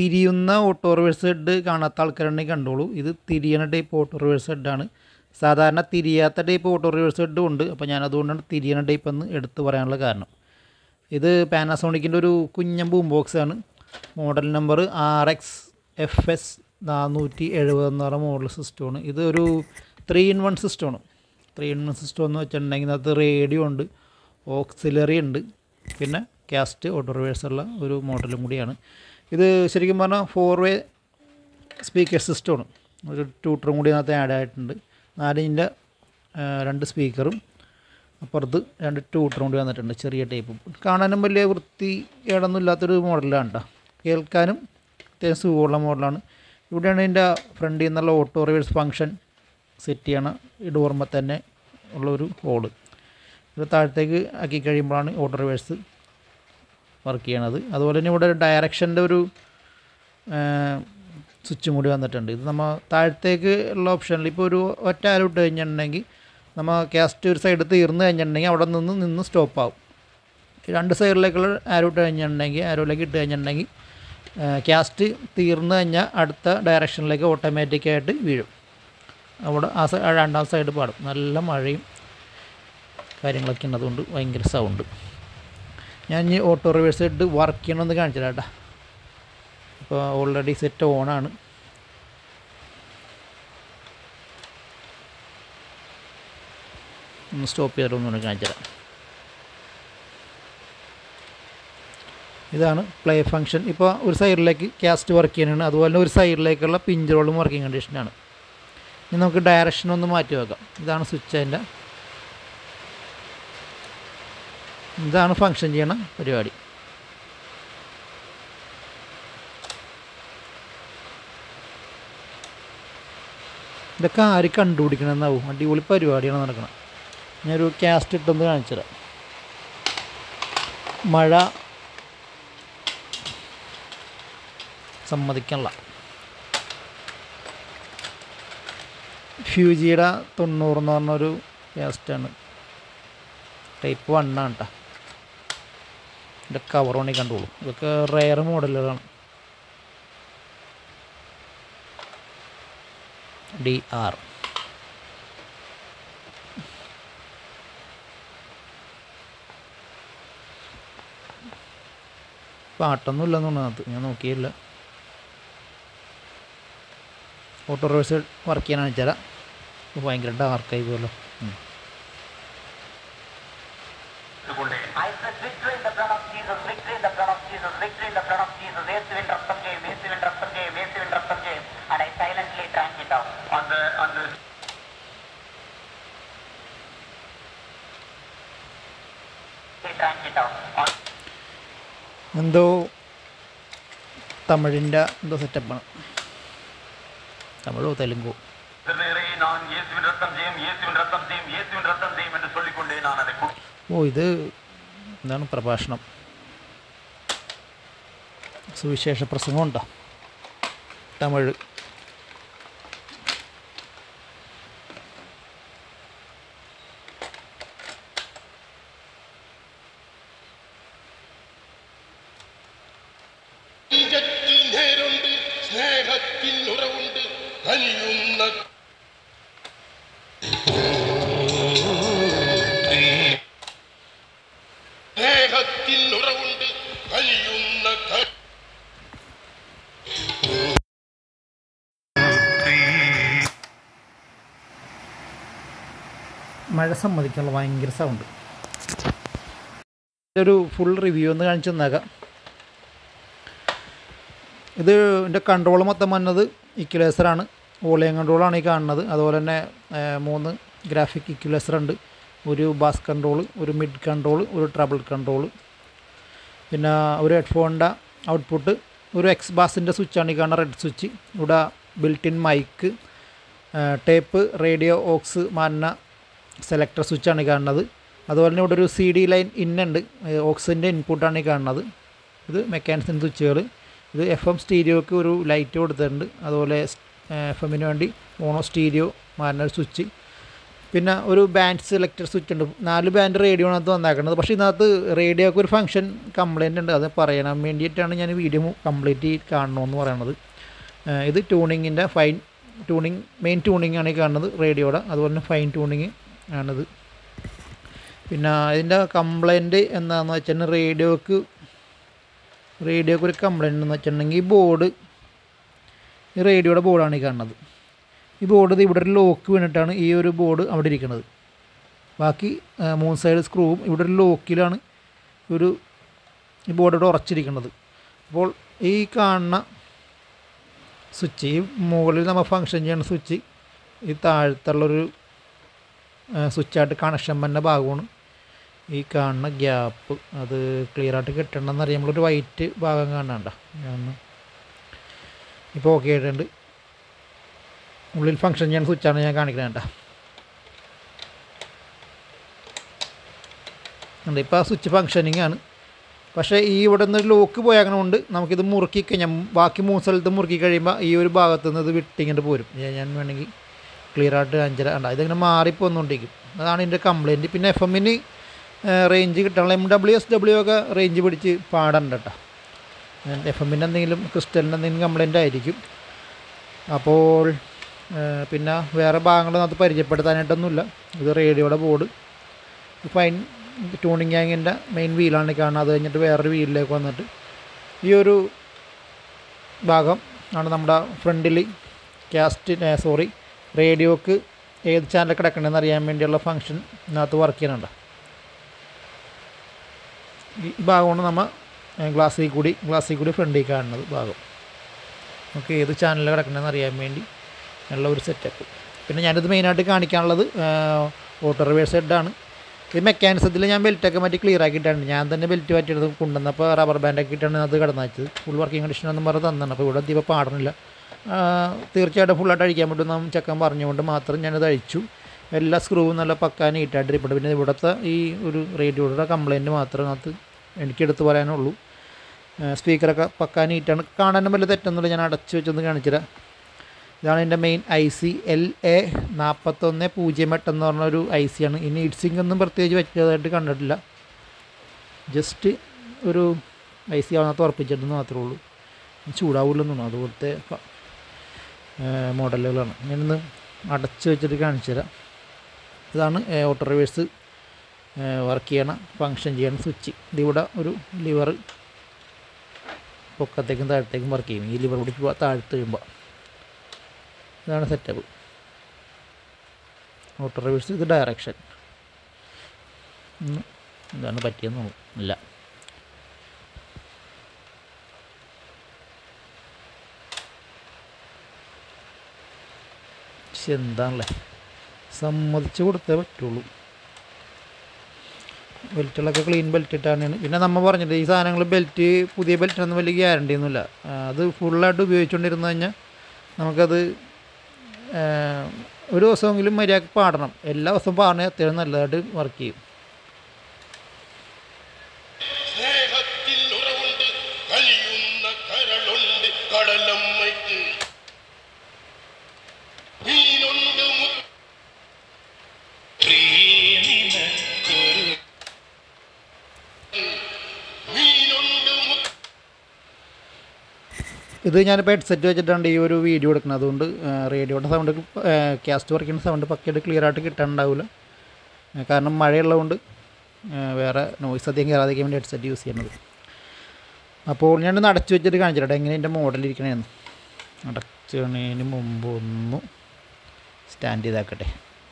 തിരിയുന്ന auto reverse head കാണാത്ത ആൾക്കാരുണ്ടെങ്കിൽ കണ്ടോളൂ ഇത് തിരിയണ ടൈപ്പ് ഓട്ടോ റിവേഴ്സ് ഹെഡാണ് സാധാരണ തിരിയാത്ത ടൈപ്പ് ഓട്ടോ റിവേഴ്സ് ഹെഡും ഉണ്ട് അപ്പോൾ ഞാൻ അതുകൊണ്ടാണ് തിരിയണ ടൈപ്പ് എന്ന് എടുത്ത് പറയാനുള്ള കാരണം ഇത് പാനാസോണിക്കിൻ്റെ ഒരു കുഞ്ഞൻ ബൂം ബോക്സ് ആണ് model number R X F S നാനൂറ്റി എഴുപത് എന്ന് പറയുന്ന മോഡൽ സിസ്റ്റമാണ് ഇത് ഒരു ത്രീ ഇൻ വൺ സിസ്റ്റമാണ് ത്രീ ഇൻ വൺ സിസ്റ്റം എന്ന് വെച്ചിട്ടുണ്ടെങ്കിൽ അതിനകത്ത് റേഡിയോ ഉണ്ട് ഓക്സിലറി ഉണ്ട് പിന്നെ കാസ്റ്റ് ഓട്ടോ റിവേഴ്സുള്ള ഒരു മോഡലും കൂടിയാണ് ഇത് ശരിക്കും പറഞ്ഞാൽ ഫോർ വേ സ്പീക്കർ സിസ്റ്റമാണ് ഒരു ട്യൂട്ടറും കൂടി അതിനകത്ത് ആഡ് ആയിട്ടുണ്ട് നാലിൻ്റെ രണ്ട് സ്പീക്കറും അപ്പുറത്ത് രണ്ട് ട്യൂട്ടറും കൂടി വന്നിട്ടുണ്ട് ചെറിയ ടൈപ്പും കാണാനും വലിയ വൃത്തി കേടൊന്നും ഇല്ലാത്തൊരു മോഡലാണ് കേട്ടോ കേൾക്കാനും അത്യാവശ്യം സുഖമുള്ള മോഡലാണ് ഇവിടെയാണ് ഇതിൻ്റെ ഫ്രണ്ടിൽ നിന്നുള്ള ഓട്ടോ റിവേഴ്സ് ഫങ്ഷൻ സെറ്റ് ചെയ്യണ ഈ ഡോർമ തന്നെ ഉള്ളൊരു ഹോള് ഇത് താഴത്തേക്ക് ആക്കി കഴിയുമ്പോഴാണ് ഓട്ടോ റിവേഴ്സ് വർക്ക് ചെയ്യണത് അതുപോലെ തന്നെ ഇവിടെ ഡയറക്ഷൻ്റെ ഒരു സ്വിച്ചും കൂടി വന്നിട്ടുണ്ട് ഇത് നമ്മൾ താഴത്തേക്ക് ഉള്ള ഓപ്ഷനിൽ ഇപ്പോൾ ഒരു ഒറ്റ ആരോ ഇട്ട് കഴിഞ്ഞിട്ടുണ്ടെങ്കിൽ നമ്മൾ കാസ്റ്റ് ഒരു സൈഡ് തീർന്നു കഴിഞ്ഞിട്ടുണ്ടെങ്കിൽ അവിടെ നിന്ന് നിന്ന് സ്റ്റോപ്പ് ആവും രണ്ട് സൈഡിലേക്കുള്ള ആരോ ഇട്ട് കഴിഞ്ഞിട്ടുണ്ടെങ്കിൽ ആരോയിലേക്ക് ഇട്ട് കഴിഞ്ഞിട്ടുണ്ടെങ്കിൽ കാസ്റ്റ് തീർന്നു കഴിഞ്ഞാൽ അടുത്ത ഡയറക്ഷനിലേക്ക് ഓട്ടോമാറ്റിക്കായിട്ട് വീഴും അവിടെ ആ സൈ ആ രണ്ടാം സൈഡ് പാടും നല്ല മഴയും കാര്യങ്ങളൊക്കെ ഉണ്ട് അതുകൊണ്ട് ഭയങ്കര സൗണ്ട് ഞാൻ ഇനി ഓട്ടോ റിവേഴ്സ് ഇട്ട് വർക്ക് ചെയ്യണമെന്ന് കാണിച്ചു കേട്ടോ ഇപ്പോൾ ഓൾറെഡി സെറ്റ് ഓണാണ് ഒന്ന് സ്റ്റോപ്പ് ചെയ്തിട്ടൊന്നുകൂടെ കാണിച്ചു തരാം ഇതാണ് പ്ലേ ഫംഗ്ഷൻ ഇപ്പോൾ ഒരു സൈഡിലേക്ക് കാസ്റ്റ് വർക്ക് ചെയ്യാനാണ് അതുപോലെ ഒരു സൈഡിലേക്കുള്ള പിഞ്ച് റോളും വർക്കിംഗ് കണ്ടീഷനാണ് ഇനി നമുക്ക് ഡയറക്ഷൻ ഒന്ന് മാറ്റി വെക്കാം ഇതാണ് സ്വിച്ച് അതിൻ്റെ ഇതാണ് ഫങ്ഷൻ ചെയ്യണ പരിപാടി ഇതൊക്കെ ആര് കണ്ടുപിടിക്കണമെന്നാവും അടിപൊളി പരിപാടിയാണ് നടക്കണം ഞാനൊരു ക്യാസ്റ്റ് ഇട്ടൊന്ന് കാണിച്ചു തരാം മഴ സമ്മതിക്കണില്ല ഫ്യൂജിയുടെ തൊണ്ണൂറ് എന്ന് പറഞ്ഞൊരു ക്യാസ്റ്റാണ് ടൈപ്പ് വണ്ണാണ് കേട്ടോ ഇതിൻ്റെ കവർ വേണമെങ്കിൽ കണ്ടോളൂ ഇതൊക്കെ റെയർ മോഡലുകളാണ് ഡി ആർ പാട്ടൊന്നും ഇല്ലെന്ന് തോന്നുന്നത് ഞാൻ നോക്കിയില്ല ഓട്ടോ റിവേഴ്സ് വർക്ക് ചെയ്യാൻ വെച്ചാൽ ഭയങ്കര ഡാർക്കായി പോലോ I said victory in the blood of Jesus, victory in the blood of Jesus, victory in the blood of Jesus. യേശുവിൻ രക്തം ജയം, യേശുവിൻ രക്തം ജയം, യേശുവിൻ രക്തം ജയം. And I silently drank it out. On the, on the I drank it out. On എന്തോ തമിഴിൻ്റെ എന്തോ സെറ്റപ്പാണ് തമിഴോ തെലുങ്കോ திருநீரை நான் இயேசுவின் ரத்தம் ஜெயம் இயேசுவின் ரத்தம் ஜெயம் இயேசுவின் ரத்தம் ஜெயம் என்று சொல்லிக்கொண்டே நான் அதை கு- ഓ ഇത് എന്താണ് പ്രഭാഷണം സുവിശേഷ പ്രസംഗം ഉണ്ടോ തമിഴ് നെഞ്ചത്തിൽ നേരുണ്ട് സ്നേഹത്തിൽ ഉറവുണ്ട് കനിയുന്ന സ്നേഹത്തിൽ ഉറവുണ്ട് കനിയുന്ന ക- മഴ സമ്മതിക്കാനുള്ള ഭയങ്കര സൗണ്ട് ഒരു ഫുൾ റിവ്യൂ ഒന്ന് കാണിച്ചു തന്നേക്കാം ഇത് ഇതിൻ്റെ കൺട്രോൾ മൊത്തം വന്നത് ഇക്വലേസറാണ് വോളിയം കൺട്രോളാണ് ഈ കാണുന്നത് അതുപോലെ തന്നെ ഏർ, മൂന്ന് ഗ്രാഫിക് ഇക്വലേസർ ഉണ്ട് ഒരു ബാസ് കൺട്രോൾ ഒരു മിഡ് കൺട്രോൾ ഒരു ട്രബിൾ കൺട്രോൾ പിന്നെ ഒരു ഹെഡ്ഫോണിൻ്റെ ഔട്ട്പുട്ട് ഒരു എക്സ് ബാസിൻ്റെ സ്വിച്ചാണ് ഈ കാണുന്ന റെഡ് സ്വിച്ച് ഇവിടെ built in mic tape radio aux മാറ്റുന്ന സെലക്ടർ സ്വിച്ചാണ് ഈ കാണുന്നത് അതുപോലെ തന്നെ ഇവിടെ ഒരു സി ഡി ലൈൻ ഇന്നുണ്ട് ഓക്സിൻ്റെ ഇൻപുട്ടാണ് ഈ കാണുന്നത് ഇത് മെക്കാനിക്സിൻ്റെ സ്വിച്ചുകൾ ഇത് എഫ് എം സ്റ്റീരിയോക്ക് ഒരു ലൈറ്റ് കൊടുത്തിട്ടുണ്ട് അതുപോലെ എഫ് എമ്മിന് വേണ്ടി മോണോ സ്റ്റീരിയോ മാറുന്ന ഒരു സ്വിച്ച് പിന്നെ ഒരു ബാൻഡ് സെലക്ടർ സ്വിച്ച് ഉണ്ട് നാല് ബാൻഡ് റേഡിയോ ആണ് അത് വന്നേക്കുന്നത് പക്ഷേ ഇതിനകത്ത് റേഡിയോക്ക് ഒരു ഫംഗ്ഷൻ കംപ്ലൈൻ്റ് ഉണ്ട് അത് പറയണം വേണ്ടിയിട്ടാണ് ഞാൻ വീഡിയോ കംപ്ലീറ്റ് കാണണമെന്ന് പറയണത് ഏഹ് ഇത് ട്യൂണിങ്ങിൻ്റെ ഫൈൻ ട്യൂണിങ് മെയിൻ ട്യൂണിങ് ആണ് ഈ കാണുന്നത് റേഡിയോയുടെ അതുപോലെ തന്നെ ഫൈൻ ട്യൂണിങ് ആണിത് പിന്നെ ഇതിൻ്റെ കംപ്ലൈൻറ്റ് എന്താണെന്ന് വെച്ചാൽ റേഡിയോക്ക് റേഡിയോക്ക് ഒരു കംപ്ലൈൻറ്റ് എന്ന് വെച്ചിട്ടുണ്ടെങ്കിൽ ഈ ബോർഡ് ഈ റേഡിയോയുടെ ബോർഡാണ് ഈ കാണുന്നത് ഈ ബോർഡ് ഇത് ഇവിടെ ഒരു ലോക്ക് വീണിട്ടാണ് ഈ ഒരു ബോർഡ് അവിടെ ഇരിക്കുന്നത് ബാക്കി ആ, മൂന്ന് സൈഡ് സ്ക്രൂവും ഇവിടെ ഒരു ലോക്കിലാണ് ഒരു ഈ ബോർഡ് ഇവിടെ ഉറച്ചിരിക്കുന്നത് അപ്പോൾ ഈ കാണുന്ന സ്വിച്ച് ഈ മുകളിൽ നമ്മൾ ഫങ്ഷൻ ചെയ്യുന്ന സ്വിച്ച് ഈ താഴത്തുള്ളൊരു സ്വിച്ചായിട്ട് കണക്ഷൻ വന്ന ഭാഗമാണ് ഈ കാണുന്ന ഗ്യാപ്പ് അത് ക്ലിയർ ആയിട്ട് കിട്ടണമെന്ന് അറിയുമ്പോൾ ഒരു വൈറ്റ് ഭാഗം കാണണ്ട ഞാൻ ഇപ്പോൾ ഓക്കെ ആയിട്ടുണ്ട് ഉള്ളിൽ ഫങ്ഷൻ ചെയ്യാൻ സ്വിച്ചാണ് ഞാൻ കാണിക്കുന്നത് കേട്ടോ ഉണ്ട് ഇപ്പോൾ ആ സ്വിച്ച് ഫങ്ഷനിങ് ആണ് പക്ഷേ ഈ ഇവിടെ നിന്ന് ലോക്ക് പോയാകണമുണ്ട് നമുക്കിത് മുറുക്കി കഴിഞ്ഞാൽ ബാക്കി മൂന്ന് സ്ഥലത്ത് മുറുക്കി കഴിയുമ്പോൾ ഈ ഒരു ഭാഗത്ത് നിന്ന് ഇത് വിട്ടിങ്ങോട്ട് പോരും ഞാൻ- ഞാൻ വേണമെങ്കിൽ ക്ലിയർ ആയിട്ട് അഞ്ചര ഉണ്ട് ഇതിങ്ങനെ മാറിപ്പോന്നുകൊണ്ടിരിക്കും അതാണ് ഇതിൻ്റെ കംപ്ലയിൻറ്റ് പിന്നെ എഫ് എമ്മിന് റേഞ്ച് കിട്ടാനുള്ള എം ഡബ്ല്യു എസ് ഡബ്ല്യു ഒക്കെ റേഞ്ച് പിടിച്ച് പാടണ്ട കേട്ടോ എഫ് എമ്മിൻ്റെ എന്തെങ്കിലും ക്രിസ്റ്റലിൻ്റെ എന്തെങ്കിലും കംപ്ലയിൻ്റ് ആയിരിക്കും അപ്പോൾ ഏഹ്, പിന്നെ വേറെ ഭാഗങ്ങളൊന്നും അത് പരിചയപ്പെടുത്താനായിട്ടൊന്നുമില്ല ഇത് റേഡിയോയുടെ ബോർഡ് ഫൈൻ ട്യൂണിങ് ഗ്യാങ്ങിൻ്റെ മെയിൻ വീലാണ് ഈ കാണുന്നത് അത് കഴിഞ്ഞിട്ട് വേറൊരു വീലിലേക്ക് വന്നിട്ട് ഈ ഒരു ഭാഗം ആണ് നമ്മുടെ ഫ്രണ്ടിൽ ക്യാസ്റ്റ് സോറി റേഡിയോക്ക് ഏത് ചാനൽ കിടക്കണമെന്ന് അറിയാൻ വേണ്ടിയുള്ള ഫങ്ഷൻ ഇതിനകത്ത് വർക്ക് ചെയ്യുന്നുണ്ട് ഈ ഭാഗമാണ് നമ്മൾ ഗ്ലാസ്സിൽ കൂടി ഗ്ലാസ്സിൽ കൂടി ഫ്രണ്ടിൽ കാണുന്നത് ഭാഗം നമുക്ക് ഏത് ചാനലിൽ കിടക്കണമെന്ന് അറിയാൻ വേണ്ടി ഉള്ള ഒരു സെറ്റപ്പ് പിന്നെ ഞാനിത് മെയിനായിട്ട് കാണിക്കാനുള്ളത് ഓട്ടോ റിവേഴ്സ് ഹെഡാണ് ഈ മെക്കാനിസത്തിൽ ഞാൻ ബെൽറ്റൊക്കെ മാറ്റി ക്ലിയർ ആക്കിയിട്ടാണ് ഞാൻ തന്നെ ബെൽറ്റ് മാറ്റിയെടുത്ത് കൊണ്ടുവന്നപ്പോൾ റബ്ബർ ബാൻഡൊക്കെ ഇട്ടാണ് അത് കടന്നു വെച്ചത് ഫുൾ വർക്കിംഗ് കണ്ടീഷൻ ഒന്നും പറഞ്ഞ് തന്നാണ് അപ്പോൾ ഇവിടെ എത്തിയപ്പോൾ പാടണില്ല ആ, തീർച്ചയായിട്ടും ഫുള്ളായിട്ട് അഴിക്കാൻ പറ്റും ചെക്കൻ പറഞ്ഞുകൊണ്ട് മാത്രം ഞാനത് അഴിച്ചു എല്ലാ സ്ക്രൂവും നല്ല പക്കാ നീറ്റായിട്ട് ഇരിപ്പുണ്ട് പിന്നെ ഇവിടുത്തെ ഈ ഒരു റേഡിയോയുടെ കംപ്ലയിൻറ്റ് മാത്രം അതിനകത്ത് എനിക്കെടുത്ത് പറയാനുള്ളൂ സ്പീക്കറൊക്കെ പക്കാ നീറ്റാണ് കാണാനും വലിയ തെറ്റൊന്നുമില്ല ഞാൻ അടച്ചു വെച്ചൊന്ന് കാണിച്ചുതരാം ഇതാണ് എൻ്റെ main I C L A നാൽപ്പത്തൊന്ന് പൂജ്യം എട്ട് എന്ന് പറഞ്ഞ ഒരു ഐ സി ആണ് ഇനി ഇഡ്സിങ് ഒന്നും പ്രത്യേകിച്ച് വെച്ചതായിട്ട് കണ്ടിട്ടില്ല ജസ്റ്റ് ഒരു ഐ സി ആവുന്നത്ത് ഉറപ്പിച്ചിട്ടെന്ന് മാത്രമേ ഉള്ളൂ ചൂടാവില്ലെന്നു തോന്നുന്നു അതുപോലത്തെ ഫ- ഏഹ് മോഡലുകളാണ് ഞാനൊന്ന് അടച്ച് വെച്ചിട്ട് കാണിച്ചു തരാം ഇതാണ് ഓട്ടോ റിവേഴ്സ് വർക്ക് ചെയ്യണ ഫങ്ഷൻ ചെയ്യണ സ്വിച്ച് ഇതിവിടെ ഒരു ലിവർ പൊക്കത്തേക്കും താഴത്തേക്കും വർക്ക് ചെയ്യും ഈ ലിവർ കൂടി പോ- താഴത്ത് കഴിയുമ്പോൾ ഇതാണ് സെറ്റപ്പ് ഓട്ടോ റിവേഴ്സ് ഇത് ഡയറക്ഷൻ ഉം. ഇതാണ് പറ്റിയെന്ന് ഇല്ല പക്ഷെ എന്താണല്ലേ സമ്മതിച്ച് കൊടുത്തേ പറ്റുള്ളൂ ബെൽറ്റുകളൊക്കെ ക്ലീൻ ബെൽറ്റ് ഇട്ടാണ് പിന്നെ നമ്മൾ പറഞ്ഞിട്ട് ഈ സാധനങ്ങൾ ബെൽറ്റ് പുതിയ ബെൽറ്റിനൊന്നും വലിയ ഗ്യാരണ്ടി ഒന്നുമില്ല ആ, അത് ഫുള്ളായിട്ട് ഉപയോഗിച്ചുകൊണ്ടിരുന്നു കഴിഞ്ഞാൽ നമുക്കത് ആ, ഒരു ദിവസമെങ്കിലും മര്യാദക്ക് പാടണം എല്ലാ ദിവസവും പാടണേ അത്യാവശ്യം നല്ലതായിട്ട് വർക്ക് ചെയ്യും സ്നേഹത്തിൽ ഉറവുണ്ട് കനിയുന്ന കരളുണ്ട് കടലമ്മയ്ക്ക് മീനുണ്ട് മു- മീനുണ്ട് മു- ഇത് ഞാനിപ്പോൾ ഹെഡ്സെറ്റ് വെച്ചിട്ടാണ് ഈ ഒരു വീഡിയോ എടുക്കുന്നത് അതുകൊണ്ട് റേഡിയോയുടെ സൗണ്ട് ക്യാസ്റ്റ് വർക്കിൻ്റെ സൗണ്ട് പക്കയായിട്ട് ക്ലിയർ ആയിട്ട് കിട്ടാനുണ്ടാവില്ല ആ, കാരണം മഴയുള്ളതുകൊണ്ട് ആ, വേറെ നോയ്സ് അധികം കയറാതിരിക്കാൻ വേണ്ടി ഹെഡ്സെറ്റ് യൂസ് ചെയ്യുന്നത് അപ്പോൾ ഞാനൊന്ന് അടച്ചു വെച്ചിട്ട് കാണിച്ചിട്ടെ എങ്ങനെ എൻ്റെ മോഡൽ ഇരിക്കണേന്ന് അടച്ചതിന് മുമ്പ് ഒന്ന് സ്റ്റാൻഡ് ചെയ്താക്കട്ടെ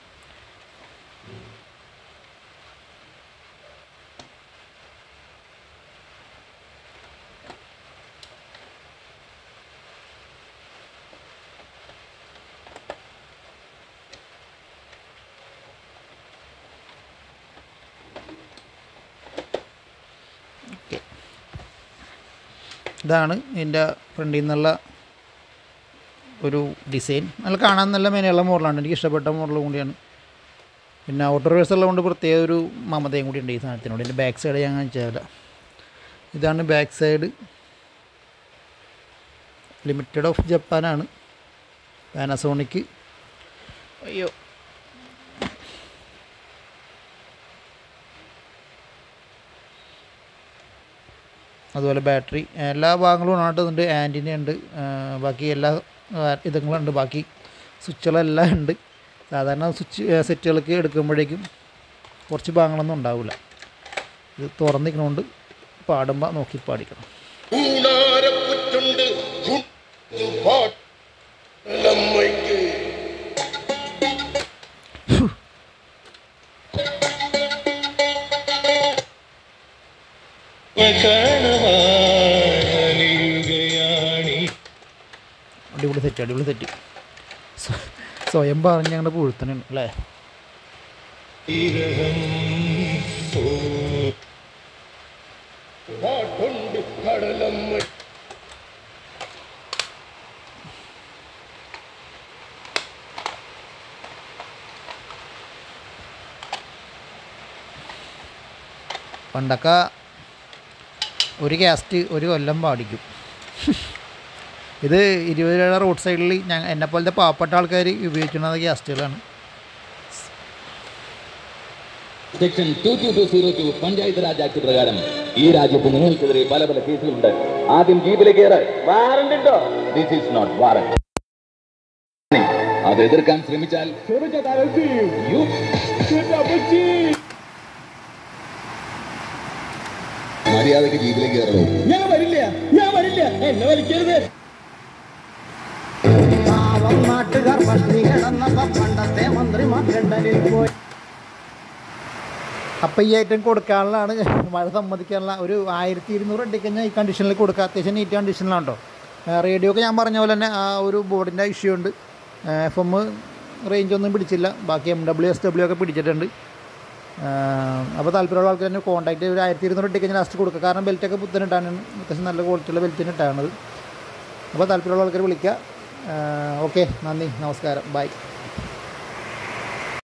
ഇതാണ് ഇതിൻ്റെ ഫ്രണ്ടിൽ നിന്നുള്ള ഒരു ഡിസൈൻ നല്ല കാണാൻ നല്ല മേനെയുള്ള മോഡലാണ് എനിക്ക് ഇഷ്ടപ്പെട്ട മോഡൽ കൂടിയാണ് പിന്നെ ഔട്ടർ വേഴ്സ് ഉള്ളതുകൊണ്ട് പ്രത്യേക ഒരു മമതയും കൂടി ഉണ്ട് ഈ സാധനത്തിനോട് ഇതിൻ്റെ ബാക്ക് സൈഡ് ഞാൻ കാണിച്ചാല ഇതാണ് ബാക്ക് സൈഡ് ലിമിറ്റഡ് ഓഫ് ജപ്പാനാണ് പാനസോണിക്ക് അയ്യോ അതുപോലെ ബാറ്ററി എല്ലാ ഭാഗങ്ങളും ഒന്നായിട്ട് ഉണ്ട് ആൻറ്റിന ഉണ്ട് ആ, ബാക്കി എല്ലാ ആ, ഇതുങ്ങളുണ്ട് ബാക്കി സ്വിച്ചുകളെല്ലാം ഉണ്ട് സാധാരണ സ്വിച്ച് ആ, സെറ്റുകൾക്ക് എടുക്കുമ്പോഴേക്കും കുറച്ച് ഭാഗങ്ങളൊന്നും ഉണ്ടാവില്ല ഇത് തുറന്നിരിക്കണോണ്ട് പാടുമ്പോൾ നോക്കി പാടിക്കണം ഊണാരപ്പുറ്റുണ്ട് പാട്ടമ്മയ്ക്ക് അടിപൊളി സെറ്റ് അടിപൊളി സെറ്റ് സ്വ- സ്വയം പറഞ്ഞ് ഞങ്ങളുടെ പുഴുത്തനാണ് അല്ലേ പാട്ടുണ്ട് കടലമ്മ പണ്ടൊക്കെ ഒരു കാസ്റ്റ് ഒരു കൊല്ലം പാടിക്കും ഇത് ഇരുപത് രൂപ റോഡ് സൈഡിൽ ഞാൻ എന്നെപ്പോലത്തെ പാവപ്പെട്ട ആൾക്കാർ ഉപയോഗിക്കുന്ന കാസ്റ്റുകളാണ് section two two two zero two panchayat raj act പ്രകാരം ഈ രാജ്യത്ത് നിങ്ങൾക്കെതിരെ പല പല കേസുകളുണ്ട് ആദ്യം ജീപ്പിലേക്ക് കയറ് വാറണ്ട് ഉണ്ടോ ദിസ് ഈസ് നോട്ട് വാറണ്ട് അത് എതിർക്കാൻ ശ്രമിച്ചാൽ You- മര്യാദക്ക് ജീപ്പിലേക്ക് കയറണോ ഞാൻ വരില്ല ഞാൻ വരില്ല എന്നെ വലിക്കരുത് പാവം നാട്ടുകാർ പട്ടിണി കിടന്നപ്പോ പണ്ടത്തെ മന്ത്രിമാർ ലണ്ടനിൽ പോയി അപ്പം ഈ ഐറ്റം കൊടുക്കാനുള്ളതാണ് മഴ സമ്മതിക്കാനുള്ള ഒരു ആയിരത്തി ഇരുന്നൂറ് അടി കഴിഞ്ഞാൽ ഈ കണ്ടീഷനിൽ കൊടുക്കുക അത്യാവശ്യം നീറ്റ് കണ്ടീഷനിലാണ് കേട്ടോ റേഡിയോ ഒക്കെ ഞാൻ പറഞ്ഞ പോലെ തന്നെ ആ ഒരു ബോർഡിൻ്റെ ഇഷ്യൂ ഉണ്ട് എഫ് എം റേഞ്ച് ഒന്നും പിടിച്ചില്ല ബാക്കി എം ഡബ്ല്യു എസ് ഡബ്ല്യു ഒക്കെ പിടിച്ചിട്ടുണ്ട് അപ്പോൾ താല്പര്യമുള്ള ആൾക്കാർ തന്നെ കോൺടാക്ട് ഒരു ആയിരത്തി ഇരുന്നൂറ് ഇട്ട് കഴിഞ്ഞാൽ ലാസ്റ്റ് കൊടുക്കുക കാരണം ബെൽറ്റൊക്കെ പുത്തനിട്ടാണ് അത്യാവശ്യം നല്ല ക്വാളിറ്റിയുള്ള ബെൽറ്റിന് ഇട്ടാണത് അപ്പോൾ താല്പര്യമുള്ള ആൾക്കാർ വിളിക്കുക ഓക്കെ നന്ദി നമസ്കാരം ബൈ